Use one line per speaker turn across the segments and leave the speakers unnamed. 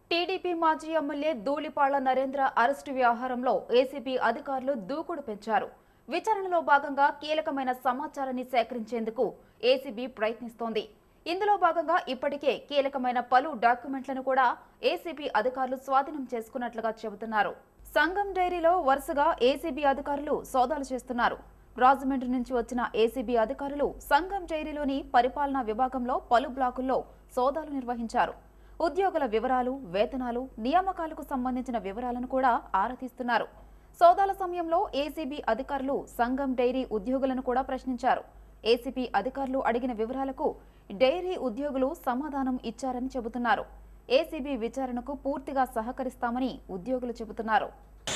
TDP మాజీ MLA Dhulipalla Narendra arrest వ్యవహారంలో ACB అధికారులు దూకుడు పెంచారు విచారణలో భాగంగా కీలకమైన సమాచారాన్ని సేకరించేందుకు ఏసీబీ ప్రయత్నిస్తోంది ఇందులో భాగంగా ఇప్పటికే కీలకమైన పలు డాక్యుమెంట్లను కూడా ఏసీబీ అధికారులు స్వాధీనం చేసుకున్నట్లుగా చెబుతున్నారు సంఘం డైరీలో వరుసగా ఏసీబీ అధికారులు సోదాలు చేస్తున్నారు రాజమండ్రి నుంచి వచ్చిన ఏసీబీ అధికారులు సంఘం డైరీలోని పరిపాలనా విభాగంలో పలు బ్లాకుల్లో సోదాలు నిర్వహించారు ఉద్యోగుల వివరాలు వేతనాలు నియామకాలకు సంబంధించిన వివరాలను కూడా ఆరా తీస్తున్నారు సోదాల సమయంలో ఏసీబీ అధికారులు సంఘం డైరీ ఉద్యోగులను కూడా ప్రశ్నించారు ఏసీబీ అధికారులు అడిగిన వివరాలకు డైరీ ఉద్యోగులు సమాధానం ఇచ్చారని చెబుతున్నారు ఏసీబీ విచారణకు పూర్తిగా సహకరిస్తామని ఉద్యోగులు చెబుతున్నారు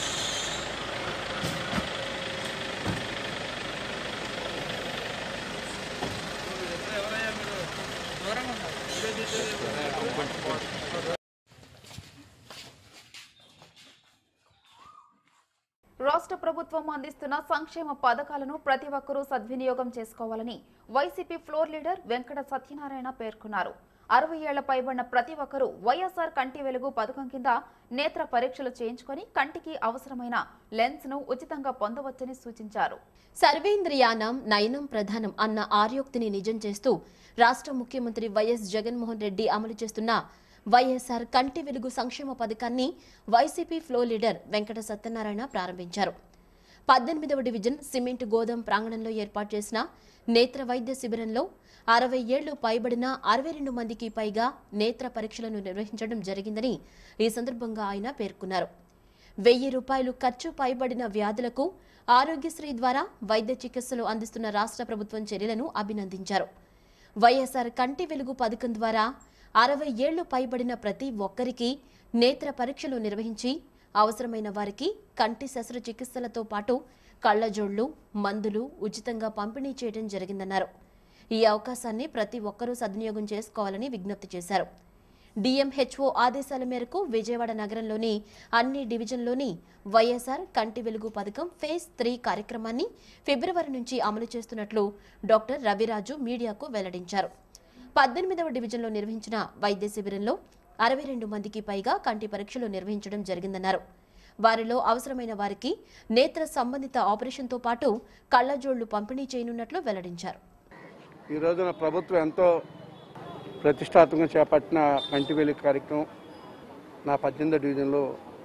రాష్ట్ర ప్రభుత్వం అందిస్తున్న సంక్షేమ పథకాలను ప్రతి ఒక్కరూ సద్వినియోగం చేసుకోవాలని YCP floor leader Venkata Satyanarayana పేర్కొన్నారు అరవై ఏళ్ల పైబడిన ప్రతి ఒక్కరూ వైఎస్ఆర్ కంటి వెలుగు పథకం కింద నేత్ర పరీక్షలు చేయించుకొని కంటికి అవసరమైన లెన్స్ ను ఉచితంగా పొందవచ్చని సూచించారు
సర్వేంద్రియానం నయనం ప్రధానం అన్న ఆర్యోక్తిని నిజం చేస్తూ రాష్ట్ర ముఖ్యమంత్రి వైఎస్ జగన్మోహన్ రెడ్డి అమలు చేస్తున్న వైఎస్ఆర్ కంటి వెలుగు సంక్షేమ పథకాన్ని YCP floor leader Venkata Satyanarayana ప్రారంభించారు పద్దెనిమిదవ డివిజన్ సిమెంట్ గోదాం ప్రాంగణంలో ఏర్పాటు చేసిన నేత్ర వైద్య శిబిరంలో అరవై ఏళ్లు పైబడిన అరవై రెండు మందికి పైగా నేత్ర పరీక్షలను నిర్వహించడం జరిగిందని ఈ సందర్భంగా ఆయన పేర్కొన్నారు వెయ్యి రూపాయలు ఖర్చు పైబడిన వ్యాధులకు ఆరోగ్యశ్రీ ద్వారా వైద్య చికిత్సలు అందిస్తున్న రాష్ట్ర ప్రభుత్వం చర్యలను అభినందించారు వైఎస్ఆర్ కంటి వెలుగు పథకం ద్వారా అరవై ఏళ్లు పైబడిన ప్రతి ఒక్కరికి నేత్ర పరీక్షలు నిర్వహించి అవసరమైన వారికి కంటి శస్త్రచికిత్సలతో పాటు కళ్లజోళ్లు మందులు ఉచితంగా పంపిణీ చేయడం జరిగిందన్నారు ఈ అవకాశాన్ని ప్రతి ఒక్కరూ సద్వినియోగం చేసుకోవాలని విజ్ఞప్తి చేశారు డిఎంహెచ్ఓ ఆదేశాల మేరకు విజయవాడ నగరంలోని అన్ని డివిజన్లోని వైఎస్ఆర్ కంటి వెలుగు పథకం ఫేజ్ త్రీ కార్యక్రమాన్ని ఫిబ్రవరి నుంచి అమలు చేస్తున్నట్లు డాక్టర్ రవిరాజు మీడియాకు వెల్లడించారు పద్దెనిమిదవ డివిజన్లో నిర్వహించిన వైద్య శిబిరంలో అరవై రెండు మందికి పైగా కంటి పరీక్షలు నిర్వహించడం జరిగిందన్నారు వారిలో అవసరమైన వారికి నేత్ర సంబంధిత ఆపరేషన్తో పాటు కళ్లజోళ్లు పంపిణీ చేయనున్నట్లు వెల్లడించారు
ఈ రోజున ప్రభుత్వం ఎంతో ప్రతిష్టాత్మకంగా చేపట్టిన కంటి వెలుగు కార్యక్రమం నా పద్దెనిమిదో డివిజన్లో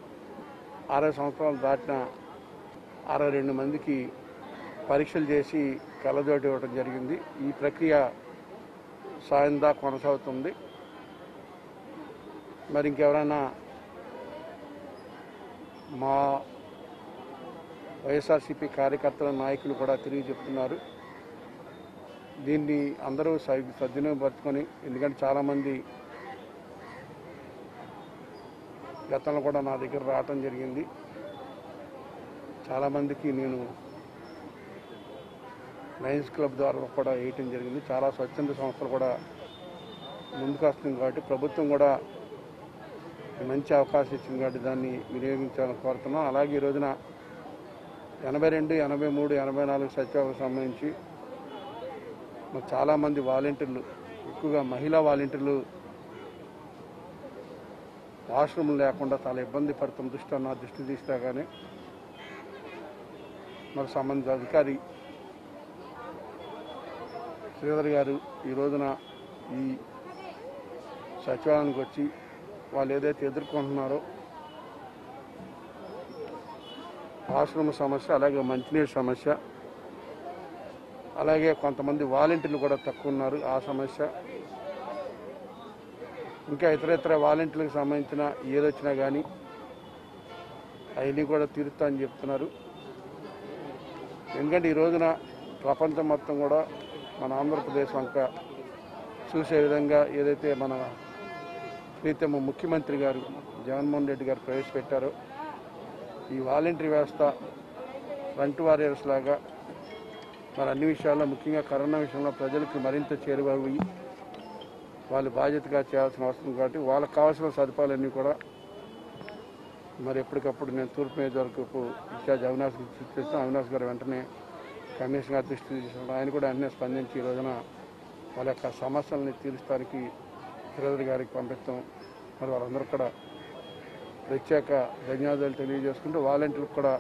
అరవై సంవత్సరాలు దాటిన అరవై రెండు మందికి పరీక్షలు చేసి కళ్ళజోటి ఇవ్వడం జరిగింది ఈ ప్రక్రియ సాయందా కొనసాగుతుంది మరి ఇంకెవరైనా మా వైఎస్ఆర్సీపీ కార్యకర్తల నాయకులు కూడా తిరిగి చెప్తున్నారు దీన్ని అందరూ స- సద్వినియోగపరచుకొని ఎందుకంటే చాలామంది గతంలో కూడా నా దగ్గర రావటం జరిగింది చాలామందికి నేను లయన్స్ క్లబ్ ద్వారా కూడా వేయటం జరిగింది చాలా స్వచ్ఛంద సంస్థలు కూడా ముందుకు వస్తుంది కాబట్టి ప్రభుత్వం కూడా మంచి అవకాశం ఇచ్చింది కాబట్టి దాన్ని వినియోగించాలని కోరుతున్నాం అలాగే ఈ రోజున ఎనభై రెండు ఎనభై మూడు ఎనభై నాలుగు సచివాలకు సంబంధించి మరి చాలామంది వాలంటీర్లు ఎక్కువగా మహిళా వాలంటీర్లు వాష్రూమ్ లేకుండా చాలా ఇబ్బంది పడుతున్న దృష్టి నా దృష్టి తీసినా కానీ మరి సంబంధిత అధికారి శ్రీధర్ గారు ఈ రోజున ఈ సచివాలయానికి వచ్చి వాళ్ళు ఏదైతే ఎదుర్కొంటున్నారో వాష్రూమ్ సమస్య అలాగే మంచినీరు సమస్య అలాగే కొంతమంది వాలంటీర్లు కూడా తక్కువ ఉన్నారు ఆ సమస్య ఇంకా ఇతర ఇతర వాలంటీర్లకు సంబంధించిన ఏదొచ్చినా కానీ అవన్నీ కూడా తీరుస్తా అని చెప్తున్నారు ఎందుకంటే ఈ రోజున ప్రపంచం మొత్తం కూడా మన ఆంధ్రప్రదేశ్ వంక చూసే విధంగా ఏదైతే మన ప్రీతమ ముఖ్యమంత్రి గారు జగన్మోహన్ రెడ్డి గారు ప్రవేశపెట్టారో ఈ వాలంటరీ వ్యవస్థ ఫ్రంట్ వారియర్స్ లాగా మరి అన్ని విషయాల్లో ముఖ్యంగా కరోనా విషయంలో ప్రజలకు మరింత చేరువవి వాళ్ళు బాధ్యతగా చేయాల్సిన అవసరం కాబట్టి వాళ్ళకి కావాల్సిన సదుపాయాలన్నీ కూడా మరి ఎప్పటికప్పుడు నేను తూర్పు నియోజకవర్గపు ఇన్ఛార్జ్ అవినాష్ చేస్తాను అవినాష్ గారు వెంటనే కమిషన్ గారి దృష్టి తీసుకున్నారు ఆయన కూడా వెంటనే స్పందించి ఈ రోజున వాళ్ళ యొక్క సమస్యల్ని తీర్చడానికి శ్రీధర్ గారికి పంపిస్తాం మరి వాళ్ళందరూ కూడా ప్రత్యేక ధన్యవాదాలు తెలియజేసుకుంటూ వాలంటీర్లకు కూడా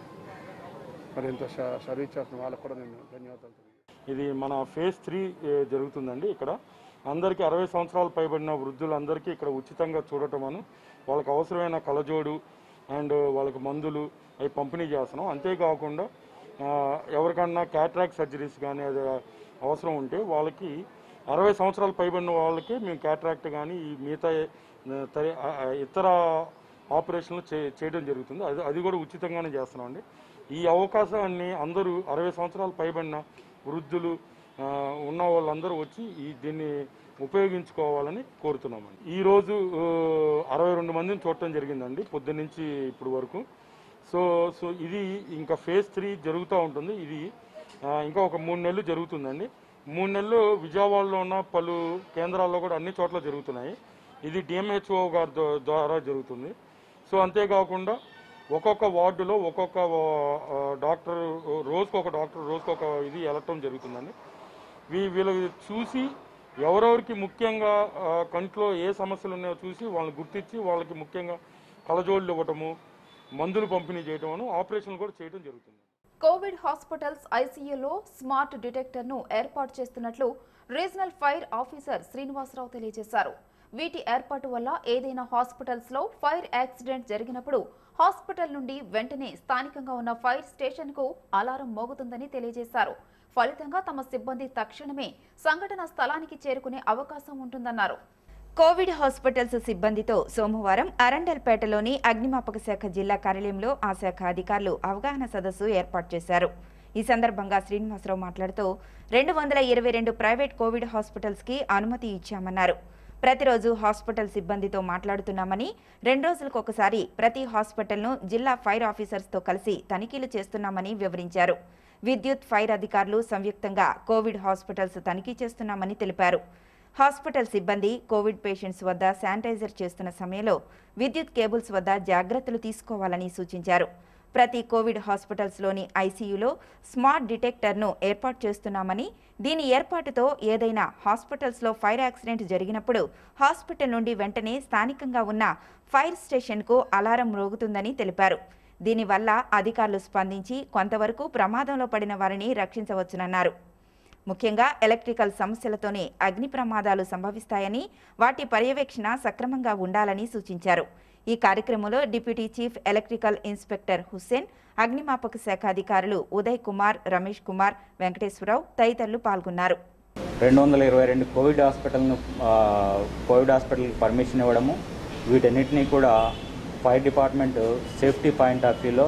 మరి ఇంత స- సర్వీస్ చేస్తున్న వాళ్ళకు కూడా నేను ధన్యవాదాలు తెలియజేస్తున్నాను.
ఇది మన ఫేజ్ త్రీ ఏ, జరుగుతుందండి ఇక్కడ అందరికీ అరవై సంవత్సరాలు పైబడిన వృద్ధులందరికీ ఇక్కడ ఉచితంగా చూడటం అను వాళ్ళకి అవసరమైన కలజోడు అండ్ వాళ్ళకి మందులు అవి పంపిణీ చేస్తున్నాం అంతేకాకుండా ఆ, ఎవరికన్నా క్యాట్రాక్ సర్జరీస్ కానీ అది అవసరం ఉంటే వాళ్ళకి అరవై సంవత్సరాలు పైబడిన వాళ్ళకి మేము క్యాట్రాక్ట్ కానీ ఈ మిగతా ఆ, తరి- ఆ, ఆ, ఇతర ఆపరేషన్లు చే చేయడం జరుగుతుంది అది అది కూడా ఉచితంగానే చేస్తున్నామండి ఈ అవకాశాన్ని అందరూ అరవై సంవత్సరాలు పైబడిన వృద్ధులు ఆ, ఉన్న వాళ్ళందరూ వచ్చి ఈ దీన్ని ఉపయోగించుకోవాలని కోరుతున్నామండి ఈరోజు ఆ, అరవై రెండు మందిని చూడటం జరిగిందండి పొద్దున్నుంచి ఇప్పుడు వరకు సో సో ఇది ఇంకా ఫేజ్ త్రీ జరుగుతూ ఉంటుంది ఇది ఆ, ఇంకా ఒక మూడు నెలలు జరుగుతుందండి మూడు నెలలు విజయవాడలో ఉన్న పలు కేంద్రాల్లో కూడా అన్ని చోట్ల జరుగుతున్నాయి ఇది డిఎంహెచ్ఓ గారి ద్వా- ద్వారా జరుగుతుంది సో అంతేకాకుండా ఒక్కొక్క వార్డులో ఒక్కొక్క ఆ, డాక్టర్ రోజుకు ఒక డాక్టర్ రోజుకు ఒక ఇది వెళ్ళటం జరుగుతుందండి వీ వీళ్ళకి చూసి ఎవరెవరికి ముఖ్యంగా ఆ, కంట్లో ఏ సమస్యలు ఉన్నాయో చూసి వాళ్ళని గుర్తించి వాళ్ళకి ముఖ్యంగా కలజోళ్ళు ఇవ్వటము మందులు పంపిణీ చేయటం ఆపరేషన్లు కూడా చేయడం జరుగుతుంది
కోవిడ్ హాస్పిటల్స్ ఐసీయూలో స్మార్ట్ డిటెక్టర్ను ఏర్పాటు చేస్తున్నట్లు రీజనల్ ఫైర్ ఆఫీసర్ శ్రీనివాసరావు తెలియజేశారు వీటి ఏర్పాటు వల్ల ఏదైనా హాస్పిటల్స్ లో ఫైర్ యాక్సిడెంట్ జరిగినప్పుడు హాస్పిటల్ నుండి వెంటనే స్థానికంగా ఉన్న ఫైర్ స్టేషన్ కు అలారం మోగుతుందని తెలియజేశారు ఫలితంగా తమ సిబ్బంది తక్షణమే సంఘటన స్థలానికి చేరుకునే అవకాశం ఉంటుందన్నారు
కోవిడ్ హాస్పిటల్స్ సిబ్బందితో సోమవారం అరండల్పేటలోని అగ్నిమాపక శాఖ జిల్లా కార్యాలయంలో ఆ శాఖ అధికారులు అవగాహన సదస్సు ఏర్పాటు చేశారు ఈ సందర్భంగా శ్రీనివాసరావు మాట్లాడుతూ రెండు వందల ఇరవై రెండు ప్రైవేట్ కోవిడ్ హాస్పిటల్స్ కి అనుమతి ఇచ్చామన్నారు ప్రతిరోజు హాస్పిటల్ సిబ్బందితో మాట్లాడుతున్నామని రెండు రోజులకు ఒకసారి ప్రతి హాస్పిటల్ను జిల్లా ఫైర్ ఆఫీసర్స్తో కలిసి తనిఖీలు చేస్తున్నామని వివరించారు విద్యుత్ ఫైర్ అధికారులు సంయుక్తంగా కోవిడ్ హాస్పిటల్స్ తనిఖీ చేస్తున్నామని తెలిపారు హాస్పిటల్ సిబ్బంది కోవిడ్ పేషెంట్స్ వద్ద శానిటైజర్ చేస్తున్న సమయంలో విద్యుత్ కేబుల్స్ వద్ద జాగ్రత్తలు తీసుకోవాలని సూచించారు ప్రతి కోవిడ్ హాస్పిటల్స్లోని ఐసీయూలో స్మార్ట్ డిటెక్టర్ను ఏర్పాటు చేస్తున్నామని దీని ఏర్పాటుతో ఏదైనా హాస్పిటల్స్లో ఫైర్ యాక్సిడెంట్ జరిగినప్పుడు హాస్పిటల్ నుండి వెంటనే స్థానికంగా ఉన్న ఫైర్ స్టేషన్కు అలారం మ్రోగుతుందని తెలిపారు దీనివల్ల అధికారులు స్పందించి కొంతవరకు ప్రమాదంలో పడిన వారిని రక్షించవచ్చునన్నారు ముఖ్యంగా ఎలక్ట్రికల్ సమస్యలతోనే అగ్ని ప్రమాదాలు సంభవిస్తాయని వాటి పర్యవేక్షణ సక్రమంగా ఉండాలని సూచించారు ఈ కార్యక్రమంలో deputy chief electrical inspector Hussain అగ్నిమాపక శాఖ అధికారులు ఉదయ్ కుమార్ రమేష్ కుమార్ వెంకటేశ్వరరావు తదితరులు పాల్గొన్నారు
రెండు వందల ఇరవై రెండు కోవిడ్ హాస్పిటల్ను ఆ, కోవిడ్ హాస్పిటల్కి పర్మిషన్ ఇవ్వడము వీటన్నిటినీ కూడా fire department safety point of వ్యూలో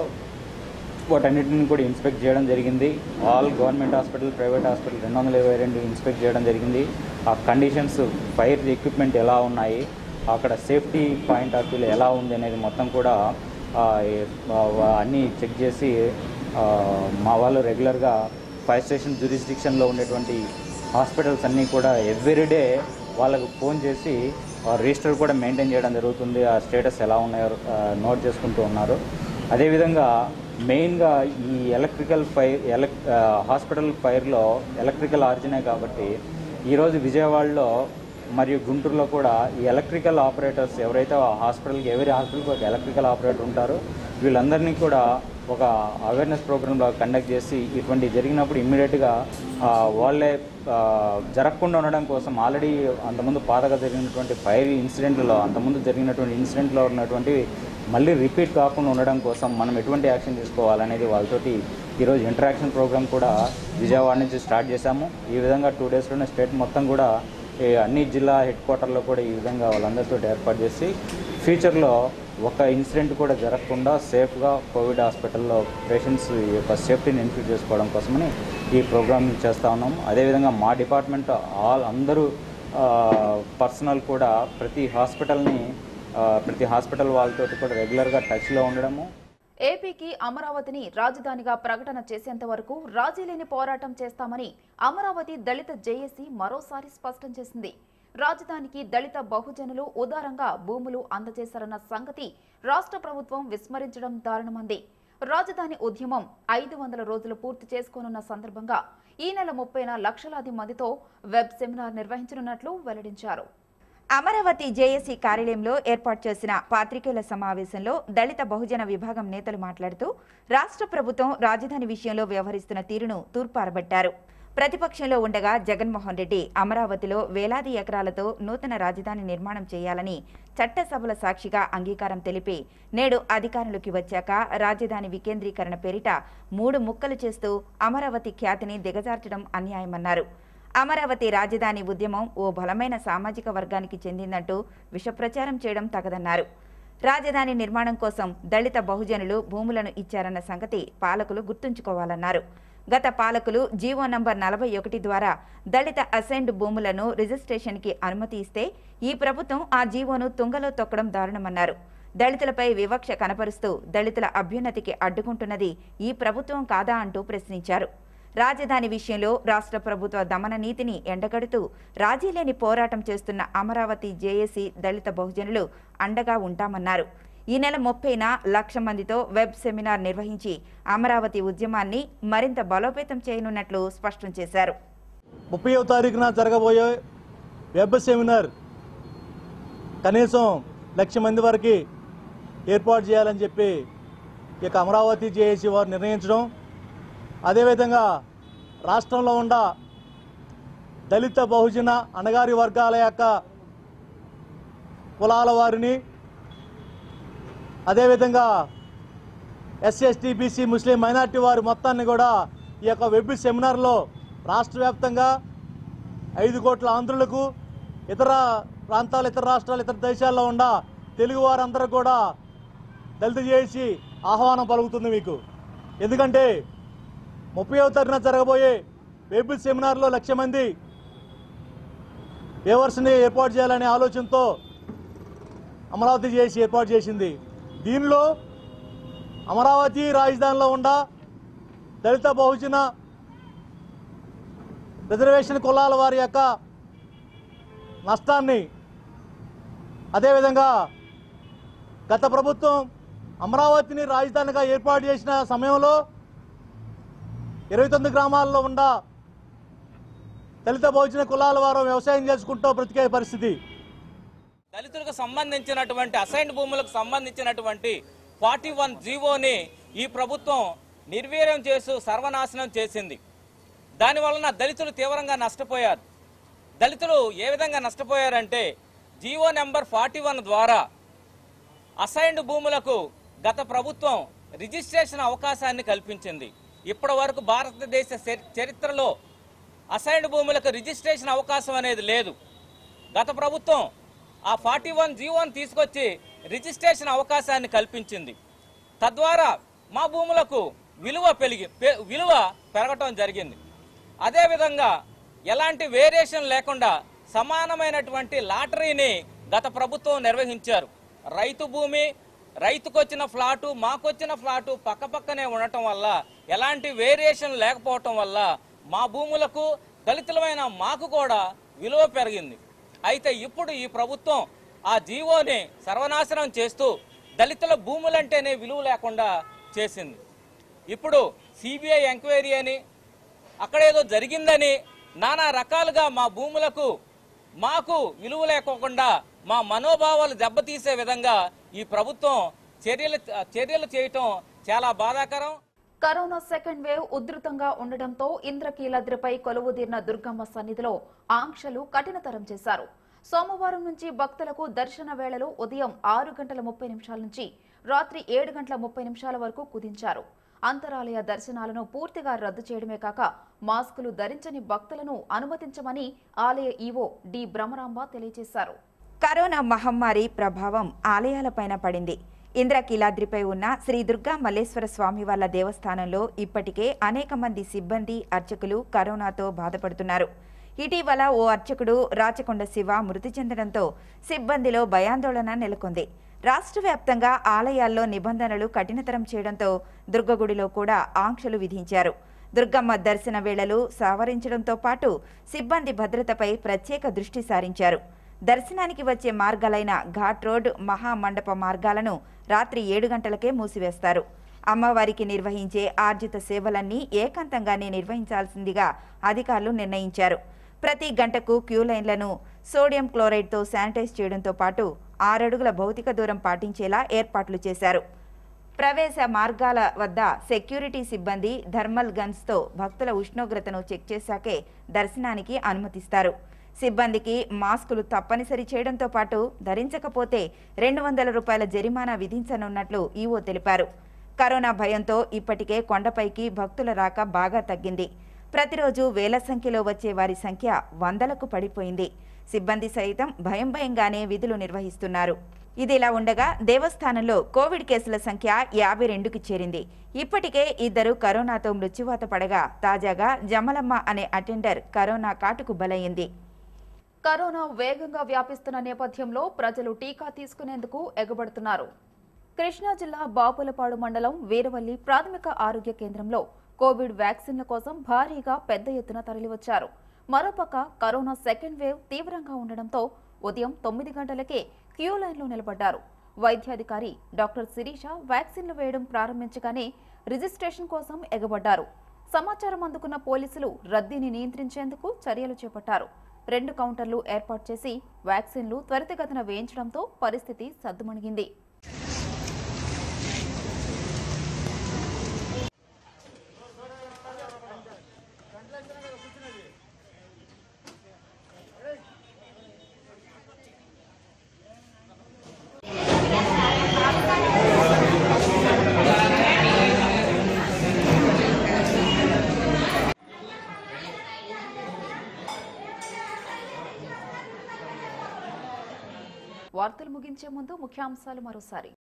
వాటన్నిటిని కూడా ఇన్స్పెక్ట్ చేయడం జరిగింది all government hospital private hospital రెండు వందల ఇరవై రెండు ఇన్స్పెక్ట్ చేయడం జరిగింది ఆ కండిషన్స్ ఫైర్ ఎక్విప్మెంట్ ఎలా ఉన్నాయి అక్కడ సేఫ్టీ పాయింట్ ఆఫ్ వ్యూలో ఎలా ఉంది అనేది మొత్తం కూడా ఆ, ఏ- ఆ, అన్నీ చెక్ చేసి ఆ, మా వాళ్ళు రెగ్యులర్గా ఫైర్ స్టేషన్ జ్యూరిస్డిక్షన్లో ఉండేటువంటి హాస్పిటల్స్ అన్నీ కూడా ఎవ్రీడే వాళ్ళకు ఫోన్ చేసి రిజిస్టర్ కూడా మెయింటైన్ చేయడం జరుగుతుంది ఆ స్టేటస్ ఎలా ఉన్నాయో ఆ, నోట్ చేసుకుంటూ ఉన్నారు అదేవిధంగా మెయిన్గా ఈ ఎలక్ట్రికల్ ఫైర్ ఎలక్ ఆ, హాస్పిటల్ ఫైర్లో ఎలక్ట్రికల్ ఆరిజినే కాబట్టి ఈరోజు విజయవాడలో మరియు గుంటూరులో కూడా ఈ ఎలక్ట్రికల్ ఆపరేటర్స్ ఎవరైతే ఆ హాస్పిటల్కి ఎవరి హాస్పిటల్కి ఒక ఎలక్ట్రికల్ ఆపరేటర్ ఉంటారో వీళ్ళందరినీ కూడా ఒక అవేర్నెస్ ప్రోగ్రాంలో కండక్ట్ చేసి ఇటువంటి జరిగినప్పుడు ఇమ్మీడియట్గా వాళ్ళే ఆ, జరగకుండా ఉండడం కోసం ఆల్రెడీ అంతకుముందు పాతగా జరిగినటువంటి ఫైర్ ఇన్సిడెంట్లో అంతకుముందు జరిగినటువంటి ఇన్సిడెంట్లో ఉన్నటువంటి మళ్ళీ రిపీట్ కాకుండా ఉండడం కోసం మనం ఎటువంటి యాక్షన్ తీసుకోవాలనేది వాళ్ళతోటి ఈరోజు ఇంటరాక్షన్ ప్రోగ్రామ్ కూడా విజయవాడ నుంచి స్టార్ట్ చేశాము ఈ విధంగా టూ డేస్లోనే స్టేట్ మొత్తం కూడా ఈ అన్ని జిల్లా హెడ్ క్వార్టర్లో కూడా ఈ విధంగా వాళ్ళందరితో ఏర్పాటు చేసి ఫ్యూచర్లో ఒక ఇన్సిడెంట్ కూడా జరగకుండా సేఫ్గా కోవిడ్ హాస్పిటల్లో పేషెంట్స్ యొక్క సేఫ్టీని ఇన్ఫ్యూజ్ చేసుకోవడం కోసమని ఈ ప్రోగ్రామ్ చేస్తూ ఉన్నాము అదేవిధంగా మా డిపార్ట్మెంట్ ఆల్ అందరూ పర్సనల్ కూడా ప్రతి హాస్పిటల్ని ఆ, ప్రతి హాస్పిటల్ వాళ్ళతో కూడా రెగ్యులర్గా టచ్లో ఉండడము
ఏపీకి అమరావతిని రాజధానిగా ప్రకటన చేసేంత వరకు రాజీలేని పోరాటం చేస్తామని అమరావతి దళిత జేఏసీ మరోసారి స్పష్టం చేసింది రాజధానికి దళిత బహుజనులు ఉదారంగా భూములు అందజేశారన్న సంగతి రాష్ట్ర ప్రభుత్వం విస్మరించడం దారుణమంది రాజధాని ఉద్యమం ఐదు వందల రోజులు పూర్తి చేసుకోనున్న సందర్భంగా ఈ నెల ముప్పైన లక్షలాది మందితో వెబ్ సెమినార్ నిర్వహించనున్నట్లు వెల్లడించారు
అమరావతి జేఏసీ కార్యాలయంలో ఏర్పాటు చేసిన పాత్రికేయుల సమావేశంలో దళిత బహుజన విభాగం నేతలు మాట్లాడుతూ రాష్ట్ర ప్రభుత్వం రాజధాని విషయంలో వ్యవహరిస్తున్న తీరును తూర్పారబట్టారు ప్రతిపక్షంలో ఉండగా జగన్మోహన్ రెడ్డి అమరావతిలో వేలాది ఎకరాలతో నూతన రాజధాని నిర్మాణం చేయాలని చట్టసభల సాక్షిగా అంగీకారం తెలిపి నేడు అధికారంలోకి వచ్చాక రాజధాని వికేంద్రీకరణ పేరిట మూడు ముక్కలు చేస్తూ అమరావతి ఖ్యాతిని దిగజార్చడం అన్యాయమన్నారు అమరావతి రాజధాని ఉద్యమం ఓ బలమైన సామాజిక వర్గానికి చెందిందంటూ విషప్రచారం చేయడం తగదన్నారు రాజధాని నిర్మాణం కోసం దళిత బహుజనులు భూములను ఇచ్చారన్న సంగతి పాలకులు గుర్తుంచుకోవాలన్నారు గత పాలకులు జీవో నంబర్ నలభై ఒకటి ద్వారా దళిత అసైన్డ్ భూములను రిజిస్ట్రేషన్కి అనుమతి ఇస్తే ఈ ప్రభుత్వం ఆ జీవోను తుంగలో తొక్కడం దారుణమన్నారు దళితులపై వివక్ష కనపరుస్తూ దళితుల అభ్యున్నతికి అడ్డుకుంటున్నది ఈ ప్రభుత్వం కాదా అంటూ ప్రశ్నించారు రాజధాని విషయంలో రాష్ట్ర ప్రభుత్వ దమన నీతిని ఎండగడుతూ రాజీ లేని పోరాటం చేస్తున్న అమరావతి జేఏసీ దళిత బహుజనులు అండగా ఉంటామన్నారు ఈ నెల ముప్పైన లక్ష మందితో వెబ్ సెమినార్ నిర్వహించి అమరావతి ఉద్యమాన్ని మరింత బలోపేతం చేయనున్నట్లు స్పష్టం చేశారు
ముప్పైవ తారీఖున జరగబోయే వెబ్ సెమినార్ కనీసం లక్ష మంది వరకు ఏర్పాటు చేయాలని చెప్పి ఈ యొక్క అమరావతి జేఏసీ వారు నిర్ణయించడం అదేవిధంగా రాష్ట్రంలో ఉన్న దళిత బహుజన అణగారి వర్గాల యొక్క కులాల వారిని అదేవిధంగా SC ST BC Muslim minority వారి మొత్తాన్ని కూడా ఈ యొక్క వెబ్ సెమినార్లో రాష్ట్ర వ్యాప్తంగా ఐదు కోట్ల ఆంధ్రులకు ఇతర ప్రాంతాలు ఇతర రాష్ట్రాలు ఇతర దేశాల్లో ఉన్న తెలుగు వారందరూ కూడా దళిత చేసి ఆహ్వానం పలుకుతుంది మీకు ఎందుకంటే ముప్పైవ తరగతిన జరగబోయే వెబ్ సెమినార్లో లక్ష మంది వ్యూవర్స్ని ఏర్పాటు చేయాలనే ఆలోచనతో అమరావతి చేసి ఏర్పాటు చేసింది దీనిలో అమరావతి రాజధానిలో ఉన్న దళిత బహుజన రిజర్వేషన్ కులాల వారి యొక్క నష్టాన్ని అదేవిధంగా గత ప్రభుత్వం అమరావతిని రాజధానిగా ఏర్పాటు చేసిన సమయంలో ఇరవై తొమ్మిది గ్రామాల్లో ఉన్న దళిత బహుజన కులాల వారు వ్యవసాయం చేసుకుంటూ బ్రతికే పరిస్థితి
దళితులకు సంబంధించినటువంటి అసైన్డ్ భూములకు సంబంధించినటువంటి ఫార్టీ వన్ జీవోని ఈ ప్రభుత్వం నిర్వీర్యం చేస్తూ సర్వనాశనం చేసింది దాని వలన దళితులు తీవ్రంగా నష్టపోయారు దళితులు ఏ విధంగా నష్టపోయారంటే జీవో నెంబర్ ఫార్టీ వన్ ద్వారా అసైన్డ్ భూములకు గత ప్రభుత్వం రిజిస్ట్రేషన్ అవకాశాన్ని కల్పించింది ఇప్పటి వరకు భారతదేశ చరి- చరిత్రలో అసైన్డ్ భూములకు రిజిస్ట్రేషన్ అవకాశం అనేది లేదు గత ప్రభుత్వం ఆ ఫార్టీ వన్ జీవోని తీసుకొచ్చి రిజిస్ట్రేషన్ అవకాశాన్ని కల్పించింది తద్వారా మా భూములకు విలువ పెరిగి పె- విలువ పెరగటం జరిగింది అదేవిధంగా ఎలాంటి వేరియేషన్ లేకుండా సమానమైనటువంటి లాటరీని గత ప్రభుత్వం నిర్వహించారు రైతు భూమి రైతుకొచ్చిన ఫ్లాటు మాకొచ్చిన ఫ్లాటు పక్కపక్కనే ఉండటం వల్ల ఎలాంటి వేరియేషన్ లేకపోవటం వల్ల మా భూములకు దళితులమైన మాకు కూడా విలువ పెరిగింది అయితే ఇప్పుడు ఈ ప్రభుత్వం ఆ జీవోని సర్వనాశనం చేస్తూ దళితుల భూములంటేనే విలువ లేకుండా చేసింది ఇప్పుడు సిబిఐ ఎంక్వైరీ అని అక్కడేదో జరిగిందని నానా రకాలుగా మా భూములకు మాకు విలువ లేకోకుండా మా మనోభావాలు దెబ్బతీసే విధంగా ఈ ప్రభుత్వం చర్యలు చర్యలు చేయటం చాలా బాధాకరం
కరోనా సెకండ్ వేవ్ ఉధృతంగా ఉండడంతో ఇంద్రకీలాద్రిపై కొలువుదీరిన దుర్గమ్మ సన్నిధిలో ఆంక్షలు కఠినతరం చేశారు సోమవారం నుంచి భక్తులకు దర్శన వేళలు ఉదయం ఆరు గంటల ముప్పై నిమిషాల నుంచి రాత్రి ఏడు గంటల ముప్పై నిమిషాల వరకు కుదించారు అంతరాలయ దర్శనాలను పూర్తిగా రద్దు చేయడమే కాక మాస్కులు ధరించని భక్తులను అనుమతించమని ఆలయ ఈవో డి బ్రహ్మరాంబ తెలియజేశారు
కరోనా మహమ్మారి ప్రభావం ఆలయాలపైన పడింది ఇంద్రకీలాద్రిపై ఉన్న శ్రీ దుర్గా మల్లేశ్వర స్వామి వాళ్ళ దేవస్థానంలో ఇప్పటికే అనేక మంది సిబ్బంది అర్చకులు కరోనాతో బాధపడుతున్నారు ఇటీవల ఓ అర్చకుడు రాచకొండ శివ మృతి చెందడంతో సిబ్బందిలో భయాందోళన నెలకొంది రాష్ట్ర వ్యాప్తంగా ఆలయాల్లో నిబంధనలు కఠినతరం చేయడంతో దుర్గగుడిలో కూడా ఆంక్షలు విధించారు దుర్గమ్మ దర్శన వేళలు సవరించడంతో పాటు సిబ్బంది భద్రతపై ప్రత్యేక దృష్టి సారించారు దర్శనానికి వచ్చే మార్గాలైన ఘాట్ రోడ్ మహామండప మార్గాలను రాత్రి ఏడు గంటలకే మూసివేస్తారు అమ్మవారికి నిర్వహించే ఆర్జిత సేవలన్నీ ఏకాంతంగానే నిర్వహించాల్సిందిగా అధికారులు నిర్ణయించారు ప్రతి గంటకు క్యూ లైన్లను సోడియం క్లోరైడ్తో శానిటైజ్ చేయడంతో పాటు ఆరడుగుల భౌతిక దూరం పాటించేలా ఏర్పాట్లు చేశారు ప్రవేశ మార్గాల వద్ద సెక్యూరిటీ సిబ్బంది థర్మల్ గన్స్తో భక్తుల ఉష్ణోగ్రతను చెక్ చేశాకే దర్శనానికి అనుమతిస్తారు సిబ్బందికి మాస్కులు తప్పనిసరి చేయడంతో పాటు ధరించకపోతే రెండు వందల రూపాయల జరిమానా విధించనున్నట్లు ఈవో తెలిపారు కరోనా భయంతో ఇప్పటికే కొండపైకి భక్తుల రాక బాగా తగ్గింది ప్రతిరోజు వేల సంఖ్యలో వచ్చే వారి సంఖ్య వందలకు పడిపోయింది సిబ్బంది సైతం భయం భయంగానే విధులు నిర్వహిస్తున్నారు ఇదిలా ఉండగా దేవస్థానంలో కోవిడ్ కేసుల సంఖ్య యాభై రెండుకి చేరింది ఇప్పటికే ఇద్దరు కరోనాతో మృత్యువాత పడగా తాజాగా జమలమ్మ అనే అటెండర్ కరోనా కాటుకు బలయ్యింది
కరోనా వేగంగా వ్యాపిస్తున్న నేపథ్యంలో ప్రజలు టీకా తీసుకునేందుకు ఎగబడుతున్నారు కృష్ణా జిల్లా బాపులపాడు మండలం వీరవల్లి ప్రాథమిక ఆరోగ్య కేంద్రంలో కోవిడ్ వ్యాక్సిన్ల కోసం భారీగా పెద్ద ఎత్తున తరలివచ్చారు మరోపక్క కరోనా సెకండ్ వేవ్ తీవ్రంగా ఉండడంతో ఉదయం తొమ్మిది గంటలకే క్యూ లైన్లో నిలబడ్డారు వైద్యాధికారి డాక్టర్ శిరీష వ్యాక్సిన్లు వేయడం ప్రారంభించగానే రిజిస్ట్రేషన్ కోసం ఎగబడ్డారు సమాచారం అందుకున్న పోలీసులు రద్దీని నియంత్రించేందుకు చర్యలు చేపట్టారు రెండు కౌంటర్లు ఏర్పాటు చేసి వ్యాక్సిన్లు త్వరితగతిన వేయించడంతో పరిస్థితి సద్దుమణిగింది వార్తలు ముగించే ముందు ముఖ్యాంశాలు మరోసారి